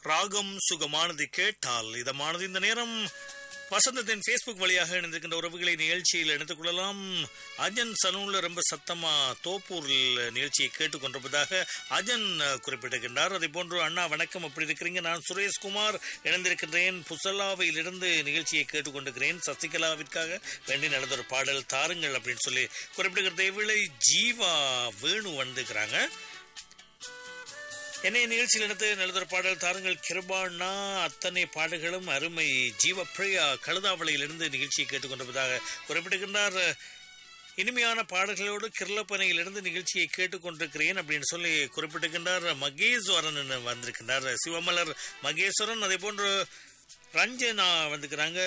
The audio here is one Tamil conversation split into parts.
ராகம் சுகமானது கேட்டால் இதமானது இந்த நேரம் வசந்தத்தின் ஃபேஸ்புக் வழியாக இணைந்திருக்கின்ற உறவுகளை நிகழ்ச்சியில் இணைத்துக் கொள்ளலாம் அஜன் சலூன்ல ரொம்ப சத்தமா தோப்பூரில் நிகழ்ச்சியை கேட்டுக்கொண்டிருப்பதாக அஜன் குறிப்பிட்டிருக்கின்றார் அதே போன்று அண்ணா வணக்கம் அப்படி இருக்கிறீங்க நான் சுரேஷ்குமார் இணைந்திருக்கின்றேன் புசல்லாவிலிருந்து நிகழ்ச்சியை கேட்டுக்கொண்டிருக்கிறேன் சசிகலாவிற்காக வேண்டி நடந்த ஒரு பாடல் தாருங்கள் அப்படின்னு சொல்லி குறிப்பிட்டிருக்கிற இவ்விளை ஜீவா வேணு வந்துக்கிறாங்க என்னை நிகழ்ச்சியில் எடுத்து நல்லதொரு பாடல் தாருங்கள் கிருபானா அத்தனை பாடல்களும் அருமை ஜீவப்பிரியா கழுதாவளையிலிருந்து நிகழ்ச்சியை கேட்டுக்கொண்டிருப்பதாக குறிப்பிட்டிருக்கின்றார் இனிமையான பாடல்களோடு கிருளப்பனையிலிருந்து நிகழ்ச்சியை கேட்டுக்கொண்டிருக்கிறேன் அப்படின்னு சொல்லி குறிப்பிட்டிருக்கின்றார் மகேஸ்வரன் வந்திருக்கின்றார் சிவமலர் மகேஸ்வரன் அதே போன்று ரஞ்சனா வந்துக்கிறாங்க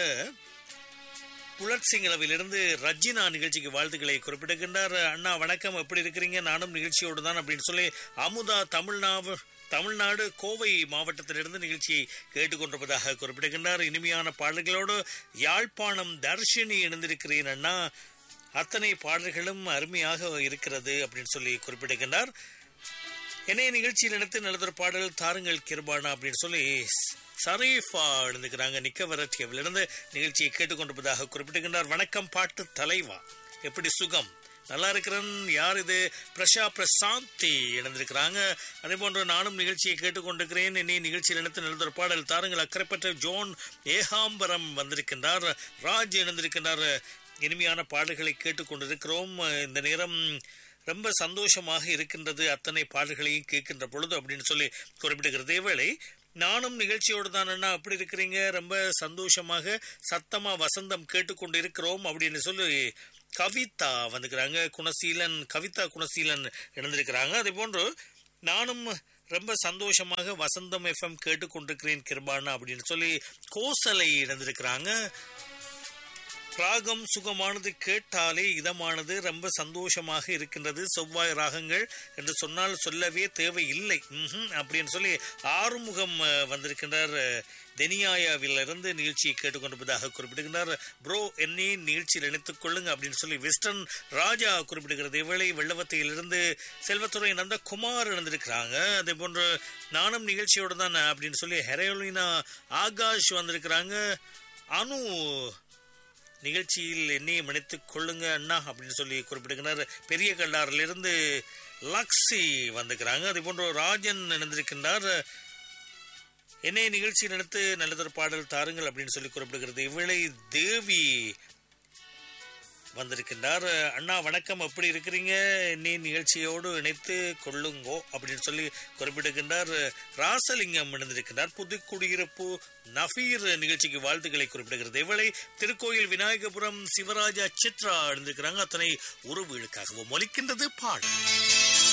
புலர்சிங்களவிலிருந்து ரஜினா நிகழ்ச்சிக்கு வாழ்த்துக்களை குறிப்பிட்டிருக்கின்றார் அண்ணா வணக்கம் எப்படி இருக்கிறீங்க நானும் நிகழ்ச்சியோடு தான் அப்படின்னு சொல்லி அமுதா தமிழ்நாடு தமிழ்நாடு கோவை மாவட்டத்திலிருந்து நிகழ்ச்சியை கேட்டுக்கொண்டிருப்பதாக குறிப்பிட்டிருக்கின்றார் இனிமையான பாடல்களோடு யாழ்ப்பாணம் தர்ஷினி இணைந்திருக்கிறேன் அண்ணா அத்தனை பாடல்களும் அருமையாக இருக்கிறது அப்படின்னு சொல்லி குறிப்பிட்டிருக்கின்றார் என்னைய நிகழ்ச்சியில் எடுத்து நல்லதொரு பாடல் தாருங்கள் கிருபானா அப்படின்னு சொல்லி சரீஃபா எழுந்துக்கிறாங்க நிக்க வரட்டியவிலிருந்து நிகழ்ச்சியை கேட்டுக்கொண்டிருப்பதாக குறிப்பிட்டிருக்கின்றார் வணக்கம் பாட்டு தலைவா எப்படி சுகம் நல்லா இருக்கிறேன் யார் இது பிரஷா பிரசாந்தி இணைந்திருக்கிறாங்க அதே போன்று நானும் நிகழ்ச்சியை கேட்டுக்கொண்டிருக்கிறேன் என்னை நிகழ்ச்சியில் எடுத்து நல்லதொரு பாடல் தாருங்கள் அக்கறைப்பட்ட ஜோன் ஏகாம்பரம் வந்திருக்கின்றார் ராஜ் இணைந்திருக்கின்றார் இனிமையான பாடல்களை கேட்டுக்கொண்டிருக்கிறோம் இந்த நேரம் ரொம்ப சந்தோஷமாக இருக்கின்றது அத்தனை பாடல்களையும் கேட்கின்ற பொழுது அப்படின்னு சொல்லி குறிப்பிடுகிறது வேளை நானும் நிகழ்ச்சியோடு தான் அண்ணா அப்படி இருக்கிறீங்க ரொம்ப சந்தோஷமாக சத்தமா வசந்தம் கேட்டுக்கொண்டு இருக்கிறோம் அப்படின்னு சொல்லி கவிதா வந்துக்கிறாங்க குணசீலன் கவிதா குணசீலன் இணைந்திருக்கிறாங்க அதே போன்று நானும் ரொம்ப சந்தோஷமாக வசந்தம் எஃப்எம் கேட்டுக்கொண்டிருக்கிறேன் கிருபானா அப்படின்னு சொல்லி கோசலை இணைந்திருக்கிறாங்க ராகம் சுகமானது கேட்டாலே இதமானது ரொம்ப சந்தோஷமாக இருக்கின்றது செவ்வாய் ராகங்கள் என்று சொன்னால் சொல்லவே தேவையில்லை அப்படின்னு சொல்லி ஆறுமுகம் வந்திருக்கின்றார் தெனியாயாவிலிருந்து நிகழ்ச்சியை கேட்டுக்கொண்டிருப்பதாக குறிப்பிடுகின்றார் ப்ரோ என்னை நிகழ்ச்சியில் இணைத்துக் கொள்ளுங்க அப்படின்னு சொல்லி வெஸ்டர்ன் ராஜா குறிப்பிடுகிறது இவளை வெள்ளவத்தையிலிருந்து செல்வத்துறை நந்த குமார் இணைந்திருக்கிறாங்க அதே போன்று நானும் நிகழ்ச்சியோடு தான் அப்படின்னு சொல்லி ஹெரோலினா ஆகாஷ் வந்திருக்கிறாங்க அனு நிகழ்ச்சியில் என்னையும் இணைத்துக் கொள்ளுங்க அண்ணா அப்படின்னு சொல்லி குறிப்பிடுகிறார் பெரிய கல்லாரிலிருந்து லக்ஸி வந்துக்கிறாங்க அதே போன்று ராஜன் இணைந்திருக்கின்றார் என்னை நிகழ்ச்சி நடத்து நல்லதொரு பாடல் தாருங்கள் அப்படின்னு சொல்லி குறிப்பிடுகிறது இவளை தேவி வந்திருக்கின்றார் அண்ணா வணக்கம் எப்படி இருக்கிறீங்க நீ நிகழ்ச்சியோடு இணைத்து கொள்ளுங்கோ அப்படின்னு சொல்லி குறிப்பிடுகின்றார் ராசலிங்கம் இணைந்திருக்கின்றார் புதுக்குடியிருப்பு நஃபீர் நிகழ்ச்சிக்கு வாழ்த்துக்களை குறிப்பிடுகிறது இவளை திருக்கோயில் விநாயகபுரம் சிவராஜா சித்ரா எழுந்திருக்கிறாங்க அத்தனை உறவுகளுக்காகவும் ஒலிக்கின்றது பாடல்